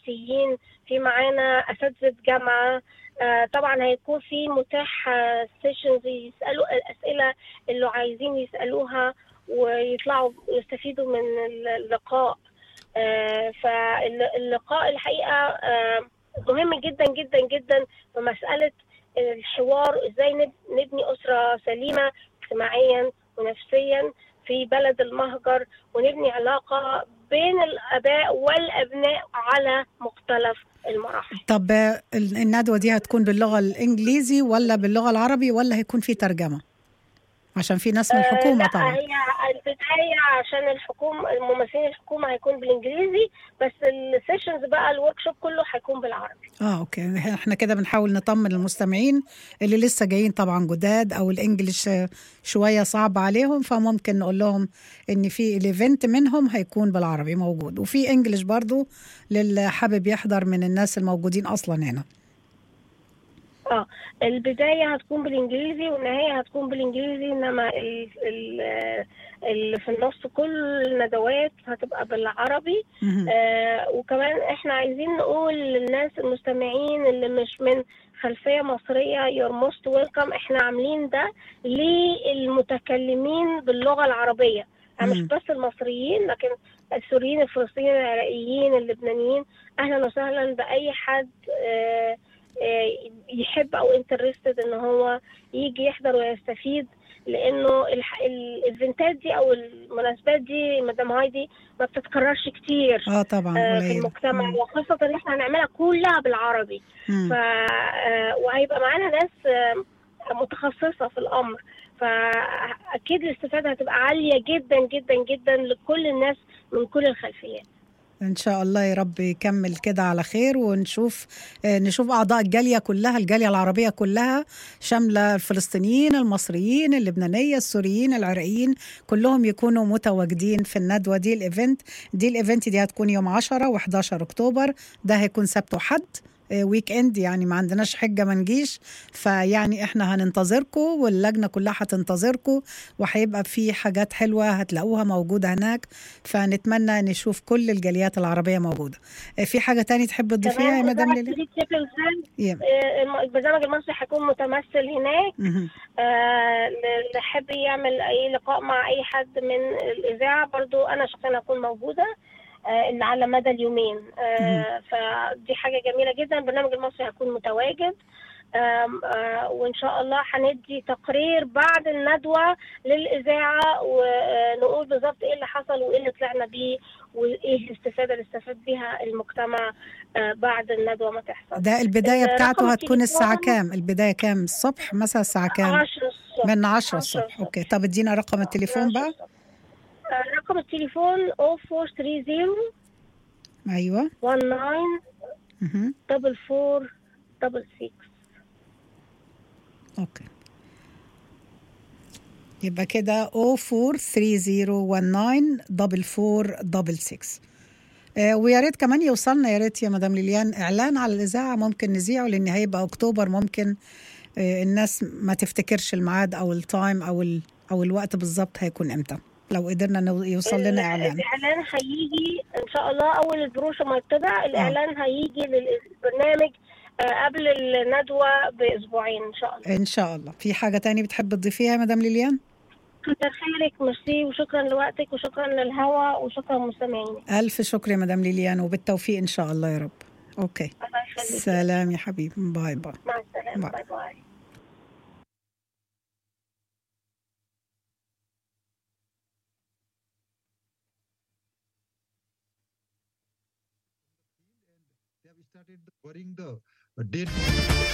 نفسيين في معانا اساتذه جامعه آه، طبعا هيكون في متاح سيشنز يسالوا الاسئله اللي عايزين يسالوها ويطلعوا يستفيدوا من اللقاء آه، فاللقاء الحقيقه آه، مهم جدا جدا جدا في مساله الحوار ازاي نب- نبني اسره سليمه اجتماعيا ونفسيا في بلد المهجر ونبني علاقه بين الاباء والابناء على مختلف المراحل طب آه، ال- الندوة دي هتكون باللغة الإنجليزي ولا باللغة العربي ولا هيكون في ترجمة عشان في ناس من آه، الحكومة لا طبعا هي البدايه عشان الحكومه الممثلين الحكومه هيكون بالانجليزي بس السيشنز بقى الورك شوب كله هيكون بالعربي اه اوكي احنا كده بنحاول نطمن المستمعين اللي لسه جايين طبعا جداد او الانجليش آه، شويه صعب عليهم فممكن نقول لهم ان في الايفنت منهم هيكون بالعربي موجود وفي انجليش برضو للي حابب يحضر من الناس الموجودين اصلا هنا اه البداية هتكون بالإنجليزي والنهاية هتكون بالإنجليزي إنما ال- ال- اللي في النص كل الندوات هتبقى بالعربي مهم. آه وكمان إحنا عايزين نقول للناس المستمعين اللي مش من خلفية مصرية you're most welcome إحنا عاملين ده للمتكلمين باللغة العربية يعني مش مم. بس المصريين لكن السوريين الفلسطينيين العراقيين اللبنانيين أهلا وسهلا بأي حد آه آه، يحب او انترستد ان هو يجي يحضر ويستفيد لانه الح- ال- الايفنتات دي او المناسبات دي مدام هايدي ما بتتكررش كتير اه طبعا آه، في قليل المجتمع مم. وخاصة ان احنا هنعملها كلها بالعربي مم. ف آه، وهيبقى معانا ناس آه، متخصصة في الامر فاكيد الاستفادة هتبقى عالية جدا جدا جدا لكل الناس من كل الخلفيات ان شاء الله يا رب يكمل كده على خير ونشوف آه، نشوف اعضاء الجاليه كلها الجاليه العربيه كلها شامله الفلسطينيين المصريين اللبنانيه السوريين العراقيين كلهم يكونوا متواجدين في الندوه دي الايفنت دي الايفنت دي هتكون يوم 10 و11 اكتوبر ده هيكون سبت وحد آه، ويك اند يعني ما عندناش حجه ما نجيش فيعني احنا هننتظركم واللجنه كلها هتنتظركم وهيبقى في حاجات حلوه هتلاقوها موجوده هناك فنتمنى نشوف كل الجاليات العربيه موجوده آه، في حاجه تاني تحب تضيفيها يا كمان مدام إذاعة ليلى فريق تريبل زد، يا. آه، الم- البرنامج المصري هيكون متمثل هناك مهم. آه، اللي حابب يعمل اي لقاء مع اي حد من الاذاعه برضو انا شخصيا هكون موجوده آه، اللي على مدى اليومين آه، فدي حاجه جميله جدا البرنامج المصري هيكون متواجد آم، آه، وان شاء الله هندي تقرير بعد الندوه للاذاعه ونقول بالظبط ايه اللي حصل وايه اللي طلعنا بيه وايه الاستفاده اللي استفاد بيها المجتمع آه، بعد الندوه ما تحصل ده البدايه رقم بتاعته هتكون الساعه التليفون- كام البدايه كام الصبح مثلا الساعه كام 10 الصبح من 10 10 الصبح الصبح. اوكي طب ادينا رقم التليفون بقى آه، رقم التليفون 0430 ايوه 19 مهم. 44 66 اوكي يبقى كده 0430194466 آه ويا ريت كمان يوصلنا يا ريت يا مدام ليليان اعلان على الاذاعه ممكن نذيعه لان هيبقى اكتوبر ممكن آه الناس ما تفتكرش الميعاد او التايم او ال او الوقت بالظبط هيكون امتى لو قدرنا نو- يوصل لنا اعلان الاعلان هيجي ان شاء الله اول البروشة ما يطبع الاعلان هيجي للبرنامج آه، قبل الندوه باسبوعين ان شاء الله ان شاء الله في حاجه تاني بتحب تضيفيها يا مدام ليليان كتر خيرك ميرسي وشكرا لوقتك وشكرا للهوا وشكرا لمستمعينك الف شكر يا مدام ليليان وبالتوفيق ان شاء الله يا رب اوكي الله يخليك سلام يا حبيبي باي باي مع السلامه باي. باي باي They have started worrying the dead.